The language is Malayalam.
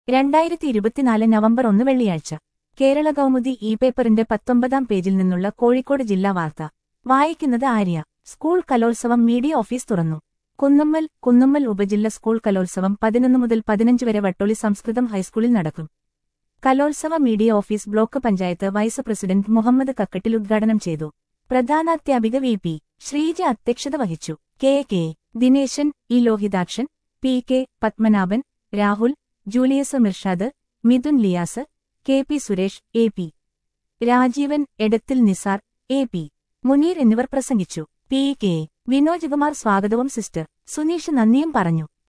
രണ്ടായിരത്തി ഇരുപത്തിനാല് നവംബർ ഒന്ന് വെള്ളിയാഴ്ച കേരള കൗമുദി ഇ പേപ്പറിന്റെ പത്തൊമ്പതാം പേജിൽ നിന്നുള്ള കോഴിക്കോട് ജില്ലാ വാർത്ത വായിക്കുന്നത് Arya school Kalolsavam media office തുറന്നു കുന്നമ്മൽ കുന്നമ്മൽ ഉപജില്ല സ്കൂൾ കലോത്സവം പതിനൊന്ന് മുതൽ പതിനഞ്ച് വരെ വട്ടൊളി സംസ്കൃതം ഹൈസ്കൂളിൽ നടക്കും കലോത്സവ media office block panchayat vice president Muhammad Kakkattil ഉദ്ഘാടനം ചെയ്തു പ്രധാനാധ്യാപിക വി പി ശ്രീജ അധ്യക്ഷത വഹിച്ചു K K Dineshan E Lohithakshan P K Padmanabhan Rahul Julius Mirshad Mithun Liyas K P Suresh A P Rajeevan Edathil Nisar A P Muneer എന്നിവർ പ്രസംഗിച്ചു പി കെ വിനോജ്കുമാർ സ്വാഗതവും സിസ്റ്റർ സുനീഷ് നന്ദിയും പറഞ്ഞു